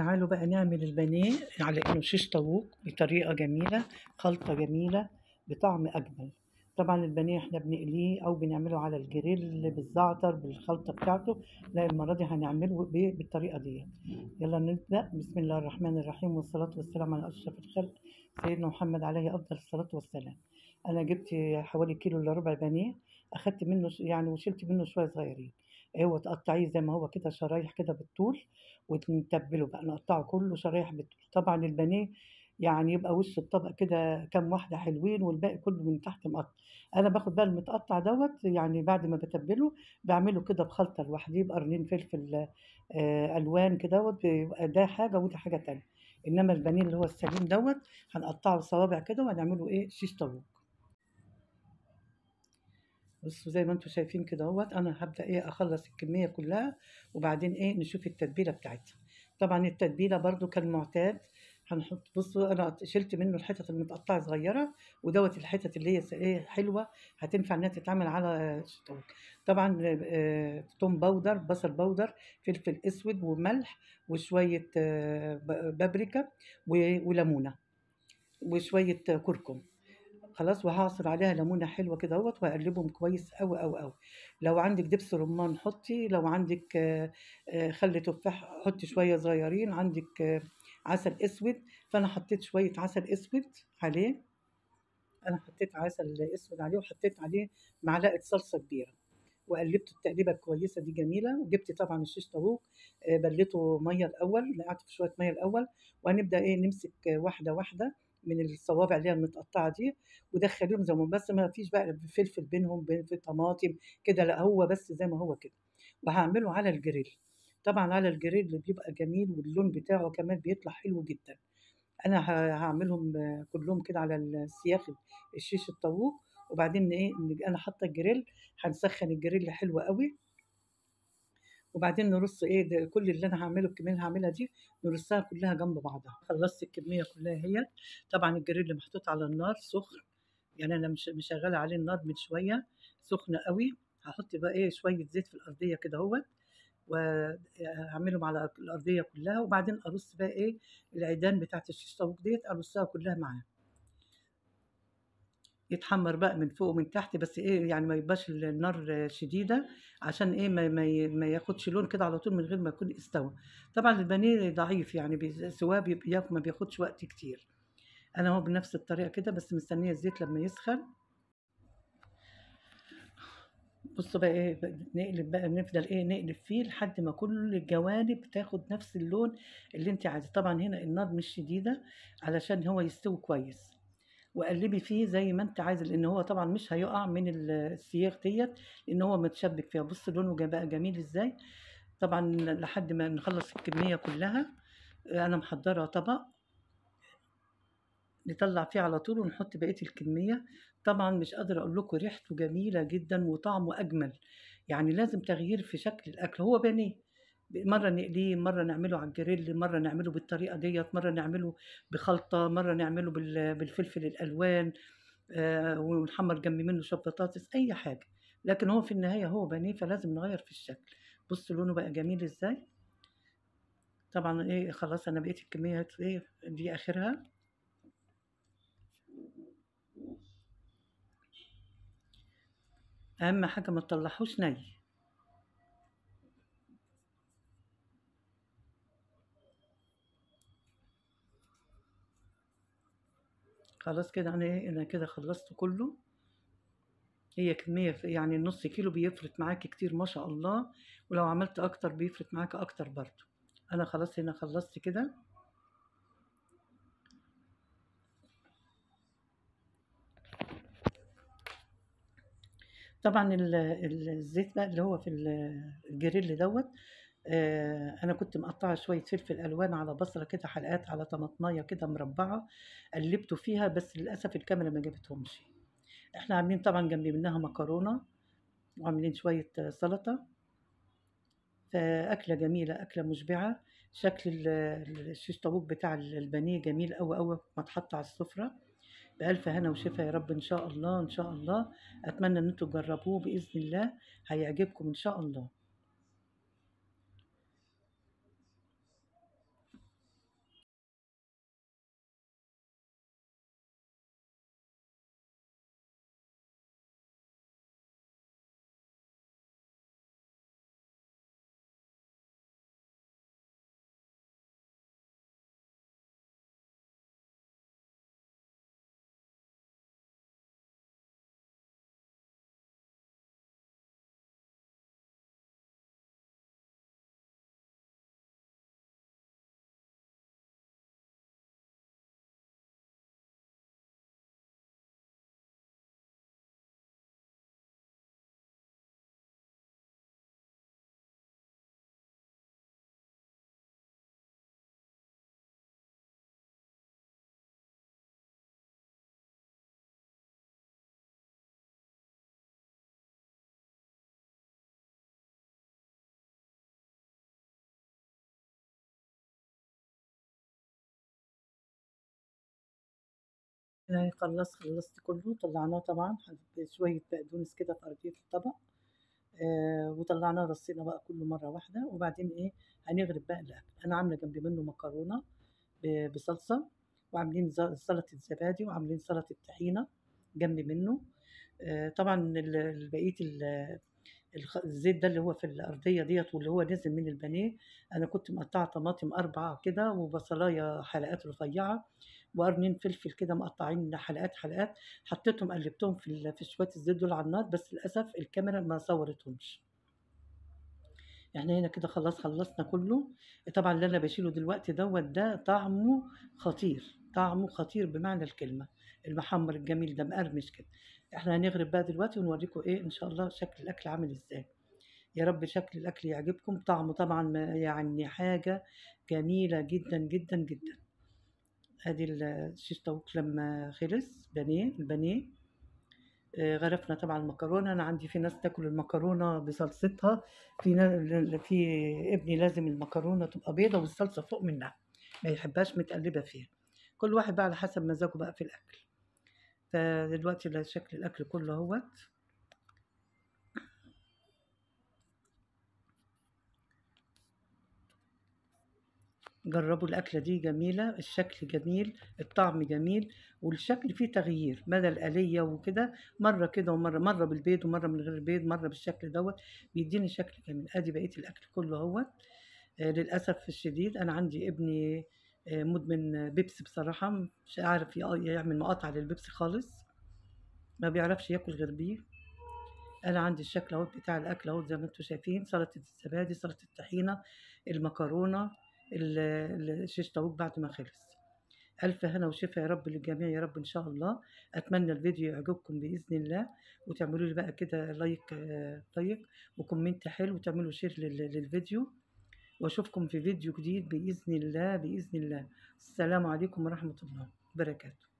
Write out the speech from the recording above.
تعالوا بقى نعمل البانيه على انه شيش طاووق بطريقه جميله خلطه جميله بطعم اجمل طبعا البانيه احنا بنقليه او بنعمله على الجريل بالزعتر بالخلطه بتاعته لا المره دي هنعمله ب- بالطريقه دي يلا نبدا بسم الله الرحمن الرحيم والصلاه والسلام على اشرف الخلق سيدنا محمد عليه افضل الصلاه والسلام انا جبت حوالي كيلو الا ربع بانيه اخدت منه ش- يعني وشلت منه شويه صغيرين هو تقطعيه زي ما هو كده شرايح كده بالطول ونتبله بقى نقطعه كله شرايح بالطول طبعا البانيه يعني يبقى وش الطبق كده كام واحده حلوين والباقي كله من تحت مقطع انا باخد بقى المتقطع دوت يعني بعد ما بتبله بعمله كده بخلطه لوحده يبقى قرنين فلفل آه، الوان كده دوت بيبقى ده حاجه وده حاجه تانية انما البانيه اللي هو السليم دوت هنقطعه صوابع كده وهنعمله ايه شيش طاووق بصوا زي ما انتم شايفين كده اهوت انا هبدا ايه اخلص الكميه كلها وبعدين ايه نشوف التتبيله بتاعتها طبعا التتبيله برضو كالمعتاد هنحط بصوا انا شلت منه الحتت المتقطعه صغيره ودوت الحتت اللي هي س- ايه حلوه هتنفع انها تتعمل على شطوط طبعا آه، توم باودر بصل باودر فلفل اسود وملح وشويه آه، ب- بابريكا و- وليمونه وشويه كركم خلاص وهعصر عليها ليمونه حلوه كده اهوت وهقلبهم كويس قوي قوي قوي لو عندك دبس رمان حطي لو عندك آه، آه، خل تفاح حطي شويه صغيرين عندك آه، عسل اسود فانا حطيت شويه عسل اسود عليه انا حطيت عسل اسود عليه وحطيت عليه معلقه صلصه كبيره وقلبت التقليبه الكويسه دي جميله وجبت طبعا الشيش طاووق آه، بليته ميه الاول نقعت في شويه ميه الاول وهنبدا ايه نمسك آه، واحده واحده من الصوابع اللي هي المتقطعه دي ودخليهم زي ما هم، بس ما فيش بقى فلفل بينهم بين- في طماطم كده لا هو بس زي ما هو كده وهعمله على الجريل طبعا على الجريل اللي بيبقى جميل واللون بتاعه كمان بيطلع حلو جدا انا ه- هعملهم آه، كلهم كده على السياخ الشيش الطاووق وبعدين ايه نج- انا حاطه الجريل هنسخن الجريل حلو قوي وبعدين نرص ايه ده كل اللي انا هعمله الكميه اللي هعملها دي نرصها كلها جنب بعضها خلصت الكميه كلها هي طبعا الجريل محطوط على النار سخن يعني انا مش مشغله عليه النار من شويه سخنه قوي هحط بقى ايه شويه زيت في الارضيه كده اهوت وهعملهم على الارضيه كلها وبعدين ارص بقى ايه العيدان بتاعت الشيش طاووق ديت ارصها كلها معاه يتحمر بقى من فوق ومن تحت بس ايه يعني ما يبقاش النار شديده عشان ايه ما, ما, ي- ما ياخدش لون كده على طول من غير ما يكون استوى طبعا البانيه ضعيف يعني بي- سواه بيبقى ياخد- ما بياخدش وقت كتير انا هو بنفس الطريقه كده بس مستنيه الزيت لما يسخن بصوا بقى ايه بقى نقلب بقى نفضل ايه نقلب فيه لحد ما كل الجوانب تاخد نفس اللون اللي انت عايزه طبعا هنا النار مش شديده علشان هو يستوي كويس وقلبي فيه زي ما انت عايزه لان هو طبعا مش هيقع من ال- السياخ ديت لان هو متشبك فيها بص لونه جا- بقى جميل ازاي طبعا لحد ما نخلص الكميه كلها انا محضره طبق نطلع فيه على طول ونحط بقيه الكميه طبعا مش قادره اقول لكم ريحته جميله جدا وطعمه اجمل يعني لازم تغيير في شكل الاكل هو بانيه مرة نقليه مرة نعمله على الجريل مرة نعمله بالطريقة ديت مرة نعمله بخلطة مرة نعمله بال- بالفلفل الألوان آه، ونحمر جنب منه شوية بطاطس أي حاجة لكن هو في النهاية هو بانيه فلازم نغير في الشكل بص لونه بقى جميل ازاي طبعا ايه خلاص انا بقيت الكمية ايه دي اخرها اهم حاجة ما تطلعوش ني خلاص كده انا ايه انا كده خلصت كله هي كمية ف- يعني النص كيلو بيفرق معاكي كتير ما شاء الله ولو عملت اكتر بيفرق معاكي اكتر برضو انا خلاص هنا خلصت كده طبعا ال- ال- الزيت بقى اللي هو في ال- الجريل دوت آه، انا كنت مقطعه شويه فلفل الوان على بصله كده حلقات على طماطمايه كده مربعه قلبته فيها بس للاسف الكاميرا ما جابتهمش احنا عاملين طبعا جنب منها مكرونه وعاملين شويه آه، سلطه فاكله جميله اكله مشبعه شكل ال- ال- الشيش طاووق بتاع البانيه جميل قوي قوي ما اتحط على السفره بألف هنا وشفا يا رب إن شاء الله إن شاء الله أتمنى إن أنتوا تجربوه بإذن الله هيعجبكم إن شاء الله آه، خلصت خلصت كله طلعناه طبعا شوية بقدونس كده في أرضية الطبق آه وطلعناه رصينا بقى كله مرة واحدة وبعدين إيه هنغرب بقى الأكل أنا عاملة جنب منه مكرونة ب- بصلصة وعاملين ز- سلطة زبادي وعاملين سلطة طحينة جنب منه آه طبعا ال- ال- بقية ال- الخ- الزيت ده اللي هو في الأرضية ديت واللي هو نزل من البانيه أنا كنت مقطعة طماطم أربعة كده وبصلاية حلقات رفيعة وقرنين فلفل كده مقطعين حلقات حلقات حطيتهم قلبتهم في ال- في شوية الزيت دول على النار بس للأسف الكاميرا ما صورتهمش يعني هنا كده خلاص خلصنا كله طبعا اللي انا بشيله دلوقتي دوت ده طعمه خطير طعمه خطير بمعنى الكلمة المحمر الجميل ده مقرمش كده احنا هنغرب بقى دلوقتي ونوريكم ايه ان شاء الله شكل الاكل عامل ازاي يا رب شكل الاكل يعجبكم طعمه طبعا ما- يعني حاجة جميلة جدا جدا جدا ادي الشيش طاووق لما خلص بانيه البانيه آه، غرفنا طبعا المكرونه انا عندي في ناس تاكل المكرونه بصلصتها في نا- في ابني لازم المكرونه تبقى بيضه والصلصه فوق منها ما يحبهاش متقلبه فيها كل واحد بقى على حسب مزاجه بقى في الاكل فدلوقتي ده شكل الاكل كله اهوت جربوا الأكلة دي جميلة الشكل جميل الطعم جميل والشكل فيه تغيير مدى الآلية وكده مرة كده ومرة مرة بالبيض ومرة من غير البيض مرة بالشكل دوت بيديني شكل جميل ادي بقية الأكل كله اهوت آه، للأسف الشديد أنا عندي ابني آه، مدمن بيبسي بصراحة مش عارف يق- يعمل مقاطعة للبيبسي خالص ما بيعرفش ياكل غير بيه انا عندي الشكل اهو بتاع الاكل اهو زي ما انتم شايفين سلطه الزبادي سلطه الطحينه المكرونه ال- ال- الشيش طاووق بعد ما خلص الف هنا وشفا يا رب للجميع يا رب ان شاء الله اتمنى الفيديو يعجبكم باذن الله وتعملوا لي بقى كده لايك آه، لايك وكومنت حلو وتعملوا شير لل- للفيديو واشوفكم في فيديو جديد باذن الله باذن الله السلام عليكم ورحمه الله وبركاته